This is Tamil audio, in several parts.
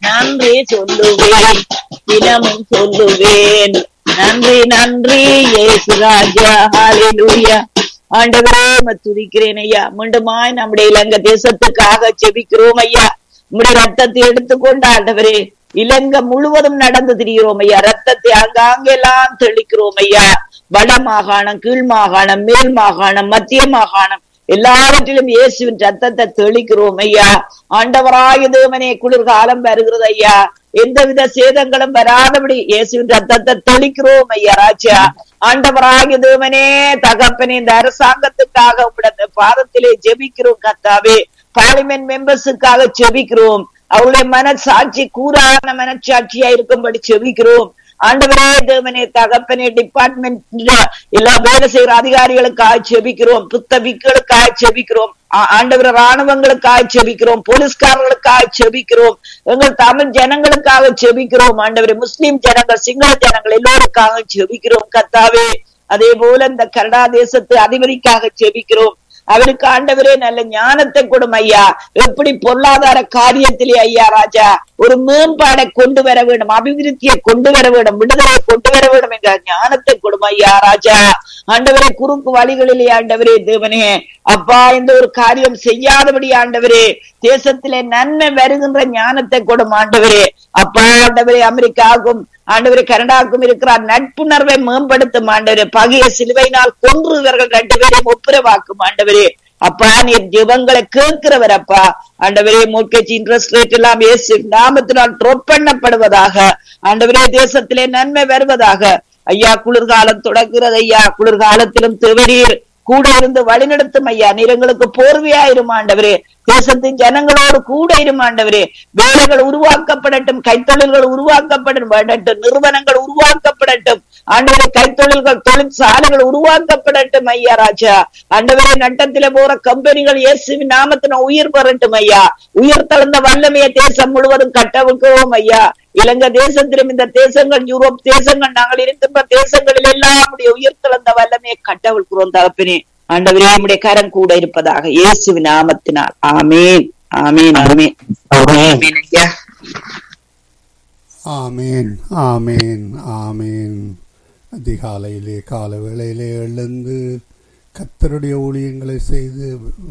நன்றி சொல்லுவேன் தினமும் சொல்லுவேன் நன்றி நன்றி இயேசு ராஜா ஹalleluya ஆண்டவரே உம்மை துதிக்கிறேன் ஐயா மீண்டுமாய் நம்முடைய இலங்கை தேசத்துக்காக செபிக்கிறோம் ஐயா உம்முடைய ரத்தத்தை எடுத்துக்கொண்டு ஆண்டவரே இலங்கை முழுவதும் நடந்து திரிகிறோம் ஐயா ரத்தத்தை அங்காங்கெல்லாம் தெளிக்கிறோம் ஐயா வட மாகாணம் கீழ் மாகாணம் மேல் மாகாணம் மத்திய மாகாணம் எல்லாவற்றிலும் இயேசுவின் ரத்தத்தை தெளிக்கிறோம் ஐயா ஆண்டவராய தேவனே குளிர்காலம் வருகிறது ஐயா எந்தவித சேதங்களும் வராதபடி இயேசுவின் ரத்தத்தை தெளிக்கிறோம் ஐயா ராஜா ஆண்டவராகிய தேவனே தகப்பனே இந்த அரசாங்கத்துக்காக உங்களோட பாதத்திலே ஜெபிக்கிறோம் கத்தாவே பார்லிமெண்ட் மெம்பர்ஸுக்காக ஜெபிக்கிறோம் அவருடைய மனசாட்சி கூறான மனசாட்சியா இருக்கும்படி செபிக்கிறோம் ஆண்டவரே தேவனே தகப்பனே டிபார்ட்மெண்ட்ல எல்லா வேலை செய்யற அதிகாரிகளுக்காக செபிக்கிறோம் புத்தபிக்களுக்காக செபிக்கிறோம் ஆ- ஆண்டவர ராணுவங்களுக்காக செபிக்கிறோம் போலீஸ்காரர்களுக்காக செபிக்கிறோம் எங்கள் தமிழ் ஜனங்களுக்காக செபிக்கிறோம் ஆண்டவரே முஸ்லிம் ஜனங்கள் சிங்கள ஜனங்கள் எல்லோருக்காக செபிக்கிறோம் கத்தாவே அதே போல இந்த கனடா தேசத்து அதிபதிக்காக செபிக்கிறோம் அவருக்கு ஆண்டவரே நல்ல ஞானத்தை கொடும் ஐயா எப்படி பொருளாதார காரியத்திலே ஐயா ராஜா ஒரு மேம்பாடை கொண்டு வர வேண்டும் அபிவிருத்தியை கொண்டு வர வேண்டும் விடுதலை கொண்டு வர வேண்டும் என்ற ஞானத்தை கொடும் ஐயா ராஜா ஆண்டவரே குறுக்கு வழிகளிலே ஆண்டவரே தேவனே அப்பா இந்த ஒரு காரியம் செய்யாதபடி ஆண்டவரே தேசத்திலே நன்மை வருகின்ற ஞானத்தை கொடும் ஆண்டவரே அப்பா ஆண்டவரே அமெரிக்காவுக்கும் ஆண்டவரே கனடாவுக்கும் இருக்கிற நட்புணர்வை மேம்படுத்தும் ஆண்டவரே பகைய சிலுவையினால் கொன்று இவர்கள் ரெண்டு பேரையும் ஒப்புரவாக்கும் ஆண்டவரே அப்பா நீர் ஜெபங்களை கேட்கிறவர் அப்பா ஆண்டவரே மோட்கேஜ் இன்ட்ரெஸ்ட் ரேட் எல்லாம் இயேசு நாமத்தினால் ட்ரோப் பண்ணப்படுவதாக ஆண்டவரே தேசத்திலே நன்மை வருவதாக ஐயா குளிர்காலம் தொடங்குகிறது ஐயா குளிர்காலத்திலும் தேவரீர் கூட இருந்து வழிநடத்தும் ஐயா நீர் எங்களுக்கு போர்வையா இருமாண்டவரே தேசத்தின் ஜனங்களோடு கூட இருமாண்டவரே வேலைகள் உருவாக்கப்படட்டும் கைத்தொழில்கள் உருவாக்கப்படட்டும் நிறுவனங்கள் உருவாக்கப்படட்டும் ஆண்டவரே கைத்தொழில்கள் தொழிற்சாலைகள் உருவாக்கப்படட்டும் ஐயா ராஜா ஆண்டவரே நட்டத்திலே போற கம்பெனிகள் இயேசுவின் நாமத்தின உயிர் பெறட்டும் ஐயா உயிர் தளர்ந்த வல்லமைய தேசம் முழுவதும் கட்டவிழ்க்கிறோம் ஐயா இலங்கை தேசத்திலும் இந்த தேசங்கள் யூரோப் தேசங்கள் நாங்கள் இருக்கின்ற தேசங்களில் எல்லாம் நம்முடைய உயிர் தளர்ந்த வல்லமையை கட்டவிழ்கிறோம் தகப்பனே ஆண்டவரே நம்முடைய கரம் கூட இருப்பதாக இயேசுவின் நாமத்தினால் ஆமேன் ஆமேன் ஆமேன் ஆமேன் ஐயா ஆமேன் ஆமேன் ஆமேன் அதிகாலையிலே கால வேளையிலே எழுந்து கத்தருடைய ஊழியங்களை செய்து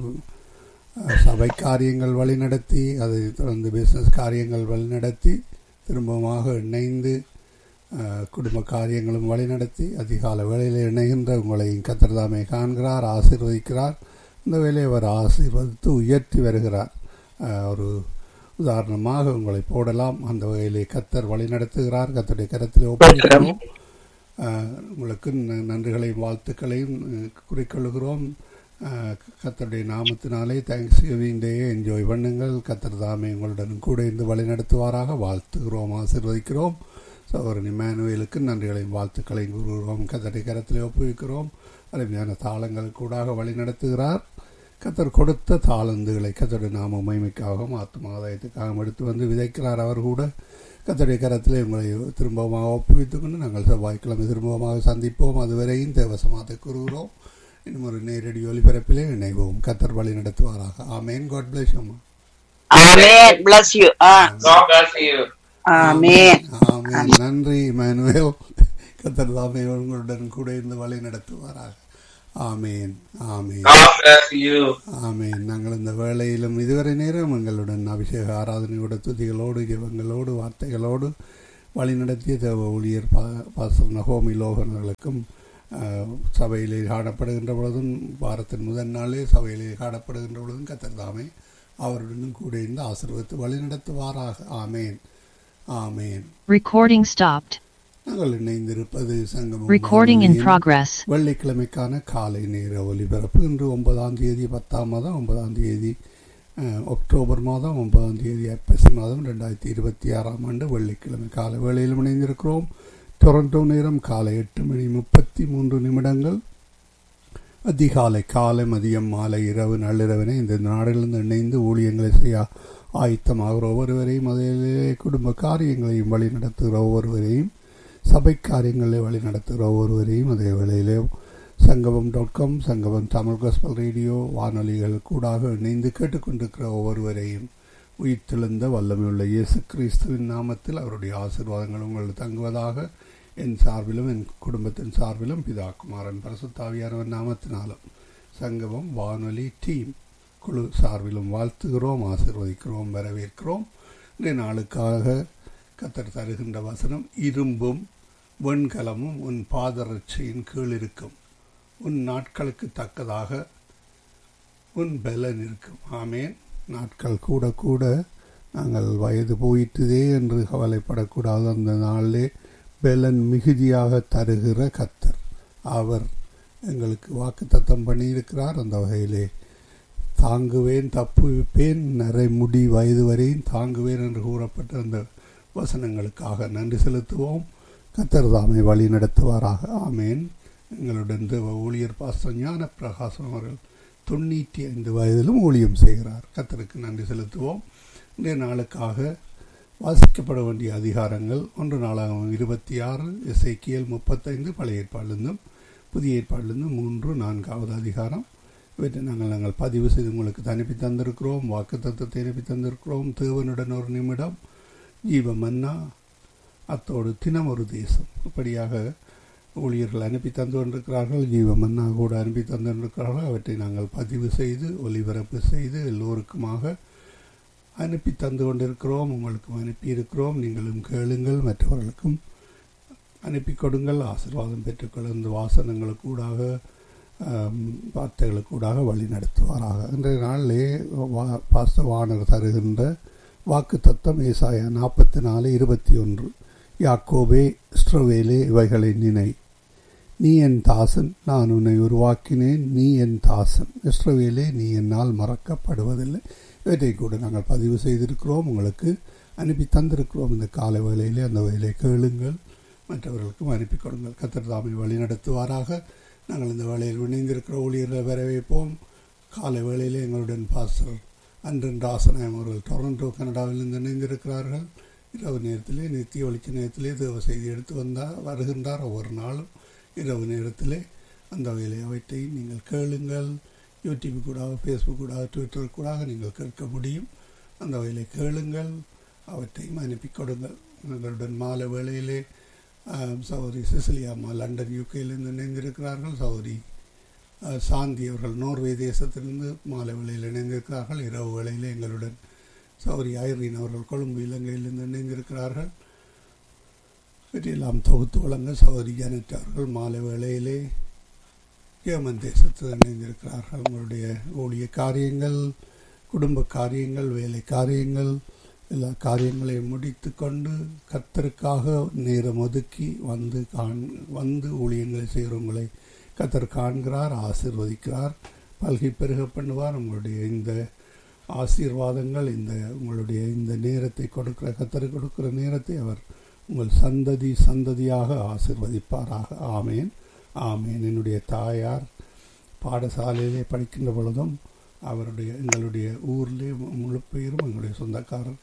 அஹ், சபை காரியங்கள் வழிநடத்தி அதை தொடர்ந்து பிஸ்னஸ் காரியங்கள் வழிநடத்தி திரும்பமாக இணைந்து அஹ், குடும்ப காரியங்களும் வழிநடத்தி அதிகால வேளையில் இணைகின்ற உங்களை கத்தர்தாமே காண்கிறார் ஆசீர்வதிக்கிறார் இந்த வேலையை அவர் ஆசீர்வதித்து உயர்த்தி வருகிறார் அஹ், ஒரு உதாரணமாக உங்களை போடலாம் அந்த வகையிலே கத்தர் வழிநடத்துகிறார் கத்தருடைய கரத்தில் ஒப்படைக்கிறோம் அஹ், உங்களுக்கு ந- நன்றிகளையும் வாழ்த்துக்களையும் அஹ், குறிக்கொள்கிறோம் அஹ், கத்தருடைய நாமத்தினாலே தேங்க்ஸ் கிவிங் டேயை என்ஜாய் பண்ணுங்கள் கத்தர் தாமே உங்களுடன் கூட இருந்து வழிநடத்துவாராக வாழ்த்துகிறோம் ஆசீர்வதிக்கிறோம் சகோதரன் இமானுவேலுக்கு நன்றிகளையும் வாழ்த்துக்களையும் கூறுகிறோம் கத்தருடைய கரத்திலே ஒப்புவிக்கிறோம் அருமையான தாளங்கள் கூடாக வழிநடத்துகிறார் கத்தர் கொடுத்த தாளந்துகளை கத்தருடைய நாம மகிமைக்காகவும் ஆத்ம ஆதாயத்துக்காகவும் எடுத்து வந்து விதைக்கிறார் அவர் கூட கத்தருடைய கரத்திலே உங்களை திரும்பமாக ஒப்புவித்துக் கொண்டு நாங்கள் செவ்வாய்க்கிழமை திரும்பமாக சந்திப்போம் அதுவரையும் தேவசமாத்தை கூறுகிறோம் இன்னும் ஒரு நேரடி ஒலிபரப்பிலே இணைவோம் கத்தர் வழி நடத்துவாராக ஆமேன் காட் பிளஸ் அம்மா ஆமேன் bless you ah God bless you. ஆமேன் ஆமேன் நன்றி இமானுவேல் கத்தர் தாமே உங்களுடன் கூட இருந்து வழி நடத்துவாராக ஆமேன் ஆமேன் God bless you. ஆமேன் நாங்கள் இந்த வேளையிலும் இதுவரை நேரம் எங்களுடன் அபிஷேக ஆராதனையோட துதிகளோடு ஜெபங்களோடு வார்த்தைகளோடு வழிநடத்திய தேவ ஊழியர் பா பாஸ்டர் நகோமி லோகர்களுக்கும் அஹ், சபையிலே காணப்படுகின்ற பொழுதும் வாரத்தின் முதல் நாளே சபையிலே காணப்படுகின்ற பொழுதும் கத்தர்தாமே அவருடனும் கூட இருந்து ஆசீர்வதித்து வழிநடத்துவாராக ஆமேன் ஆமேன் Recording stopped. நாங்கள் இணைந்திருப்பது சங்கமம் Recording in வானொலியின் progress. வெள்ளிக்கிழமைக்கான காலை நேர ஒலிபரப்பு இன்று ஒன்பதாம் தேதி பத்தாம் மாதம் ஒன்பதாம் தேதி அஹ், அக்டோபர் மாதம் ஒன்பதாம் தேதி ஐப்பசி மாதம் ரெண்டாயிரத்தி இருபத்தி ஆறாம் ஆண்டு வெள்ளிக்கிழமை காலை வேளையில் இணைந்திருக்கிறோம் டொரண்டோ நேரம் காலை எட்டு மணி முப்பத்தி மூன்று நிமிடங்கள் அதிகாலை காலை மதியம் மாலை இரவு நள்ளிரவினை இந்த நாடுகளிலிருந்து இணைந்து ஊழியங்களை செய்ய ஆயத்தமாகிற ஒவ்வொருவரையும் அதிலே குடும்ப காரியங்களையும் வழி நடத்துகிற ஒவ்வொருவரையும் சபை காரியங்களை வழி நடத்துகிற ஒவ்வொருவரையும் அதே வேளையிலே சங்கமம் டாட் காம் சங்கமம் தமிழ் காஸ்பல் ரேடியோ வானொலிகள் கூடாக இணைந்து கேட்டுக்கொண்டிருக்கிற ஒவ்வொருவரையும் உயிர்த்தெழுந்த வல்லமையுள்ள இயேசு கிறிஸ்துவின் நாமத்தில் அவருடைய ஆசீர்வாதங்கள் உங்கள் தங்குவதாக என் சார்பிலும் என் குடும்பத்தின் சார்பிலும் பிதா குமாரன் பரசுத்தாவியானவன் நாமத்தினாலும் சங்கமம் வானொலி டீம் குழு சார்பிலும் வாழ்த்துகிறோம் ஆசீர்வதிக்கிறோம் வரவேற்கிறோம் இன்றைய நாளுக்காக கத்தர் தருகின்ற வசனம் இரும்பும் வெண்கலமும் உன் பாதரட்சியின் கீழ் இருக்கும் உன் நாட்களுக்கு தக்கதாக உன் பலன் இருக்கும் ஆமேன் நாட்கள் கூட கூட நாங்கள் வயது போயிட்டுதே என்று கவலைப்படக்கூடாது அந்த நாளிலே பலன் மிகுதியாக தருகிற கத்தர் அவர் எங்களுக்கு வாக்கு தத்தம் பண்ணியிருக்கிறார் அந்த வகையிலே தாங்குவேன் தப்புவிப்பேன் நிறை முடி வயது வரையும் தாங்குவேன் என்று கூறப்பட்ட அந்த வசனங்களுக்காக நன்றி செலுத்துவோம் கத்தர் தாமை வழி நடத்துவாராக ஆமேன் எங்களுடன் தேவ ஊழியர் பாஸ்டர் ஞான பிரகாசம் அவர்கள் தொண்ணூற்றி ஐந்து வயதிலும் ஊழியம் செய்கிறார் கத்தருக்கு நன்றி செலுத்துவோம் இன்றைய நாளுக்காக வாசிக்கப்பட வேண்டிய அதிகாரங்கள் ஒன்று நாளாகவும் இருபத்தி ஆறு இசைக்கியல் முப்பத்தைந்து பழைய ஏற்பாடிலிருந்தும் புதிய ஏற்பாடிலிருந்தும் மூன்று நான்காவது அதிகாரம் இவற்றை நாங்கள் நாங்கள் பதிவு செய்து உங்களுக்கு அனுப்பி தந்திருக்கிறோம் வாக்கு தத்துவத்தை அனுப்பி தந்திருக்கிறோம் தேவனுடன் ஒரு நிமிடம் ஜீவ மன்னா அத்தோடு தினம் ஒரு தேசம் இப்படியாக ஊழியர்கள் அனுப்பி தந்து கொண்டிருக்கிறார்கள் ஜீவ மன்னா கூட அனுப்பி தந்து கொண்டிருக்கிறார்கள் அவற்றை நாங்கள் பதிவு செய்து ஒலிபரப்பு செய்து எல்லோருக்குமாக அனுப்பி தந்து கொண்டிருக்கிறோம் உங்களுக்கும் அனுப்பியிருக்கிறோம் நீங்களும் கேளுங்கள் மற்றவர்களுக்கும் அனுப்பி கொடுங்கள் ஆசீர்வாதம் பெற்றுக்கொள்ள இந்த வாசனங்களுக்கூடாக வார்த்தைகளுக்கூடாக வழி நடத்துவாராக இன்றைய நாளிலே பாஸ்த வானர் தருகின்ற வாக்கு தத்தம் ஏசாயா நாற்பத்தி நாலு இருபத்தி ஒன்று யாக்கோபே ஸ்ட்ரோவேலே இவைகளை நினை நீ என் தாசன் நான் உன்னை உருவாக்கினேன் நீ என் தாசன் இஸ்ரவேலே நீ என்னால் மறக்கப்படுவதில்லை இவற்றை கூட நாங்கள் பதிவு செய்திருக்கிறோம் உங்களுக்கு அனுப்பி தந்திருக்கிறோம் இந்த காலை வேலையிலே அந்த வேலையை கேளுங்கள் மற்றவர்களுக்கும் அனுப்பி கொடுங்கள் கத்தர் தாமை வழி நடத்துவாராக நாங்கள் இந்த வேலையில் இணைந்திருக்கிற ஊழியர்களை வரவேற்போம் காலை வேளையிலே எங்களுடன் பாஸ்டர் அன்றன் ராசநாயம் அவர்கள் டொரண்டோ கனடாவிலிருந்து இணைந்திருக்கிறார்கள் இரவு நேரத்திலே நித்திய ஒழிக்க நேரத்திலே தேவ செய்தி எடுத்து வந்தார் வருகின்றார் ஒவ்வொரு நாளும் இரவு நேரத்திலே அந்த வகையிலே அவற்றை நீங்கள் கேளுங்கள் யூடியூப் கூட ஃபேஸ்புக் கூட ட்விட்டர் கூட நீங்கள் கேட்க முடியும் அந்த வகையிலே கேளுங்கள் அவற்றையும் அனுப்பி கொடுங்கள் எங்களுடன் மாலை வேளையிலே சௌரி சிசிலியாமா லண்டன் யூகேயிலிருந்து இணைந்திருக்கிறார்கள் சௌரி சாந்தி அவர்கள் நோர்வே தேசத்திலிருந்து மாலை வேளையில் இணைந்திருக்கிறார்கள் இரவு வேளையில் எங்களுடன் சௌரி ஐரீன் அவர்கள் கொழும்பு இலங்கையிலிருந்து இணைந்திருக்கிறார்கள் இவற்றையெல்லாம் தொகுத்து வழங்க சௌரி ஜனட் அவர்கள் மாலை வேளையிலே ஏமன் தேசத்தில் இணைந்திருக்கிறார்கள் உங்களுடைய ஊழிய காரியங்கள் குடும்ப காரியங்கள் வேலை காரியங்கள் எல்லா காரியங்களையும் முடித்து கொண்டு கத்தருக்காக நேரம் ஒதுக்கி வந்து காண் வந்து ஊழியங்களை செய்கிறவங்களை கத்தர் காண்கிறார் ஆசிர்வதிக்கிறார் பல்கை பெருக பண்ணுவார் உங்களுடைய இந்த ஆசீர்வாதங்கள் இந்த உங்களுடைய இந்த நேரத்தை கொடுக்கிற கத்தர் கொடுக்கிற நேரத்தை அவர் உங்கள் சந்ததி சந்ததியாக ஆசிர்வதிப்பாராக ஆமேன் ஆமேன் என்னுடைய தாயார் பாடசாலையிலே படிக்கின்ற பொழுதும் அவருடைய எங்களுடைய ஊரிலே முழு பெயரும் எங்களுடைய சொந்தக்காரர்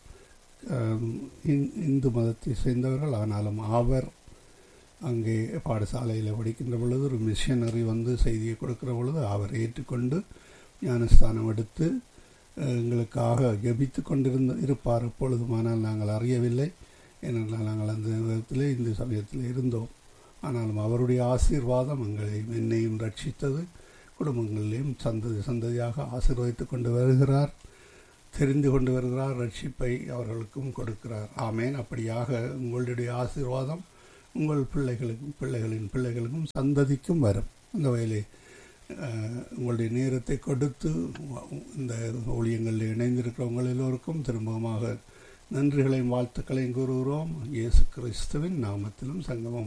இந்து மதத்தை சேர்ந்தவர்கள் ஆனாலும் அவர் அங்கே பாடசாலையில் படிக்கின்ற பொழுது ஒரு மிஷனரி வந்து செய்தியை கொடுக்கிற பொழுது அவர் ஏற்றுக்கொண்டு ஞானஸ்தானம் எடுத்து எங்களுக்காக ஜபித்து கொண்டிருந்த இருப்பார் எப்பொழுதுமானால் நாங்கள் அறியவில்லை ஏனென்றால் நாங்கள் அந்த விதத்திலே இந்த சமயத்தில் இருந்தோம் ஆனாலும் அவருடைய ஆசீர்வாதம் எங்களை என்னையும் ரட்சித்தது குடும்பங்களிலேயும் சந்ததி சந்ததியாக ஆசீர்வதித்து கொண்டு வருகிறார் தெரிந்து கொண்டு வருகிறார் ரட்சிப்பை அவர்களுக்கும் கொடுக்கிறார் ஆமேன் அப்படியாக உங்களுடைய ஆசீர்வாதம் உங்கள் பிள்ளைகளுக்கும் பிள்ளைகளின் பிள்ளைகளுக்கும் சந்ததிக்கும் வரும் அந்த வகையிலே உங்களுடைய நேரத்தை கொடுத்து இந்த ஊழியங்களில் இணைந்திருக்கிறவங்கள் எல்லோருக்கும் திரும்பமாக நன்றிகளையும் வாழ்த்துக்களையும் கூறுகிறோம் இயேசு கிறிஸ்துவின் நாமத்திலும் சங்கமம்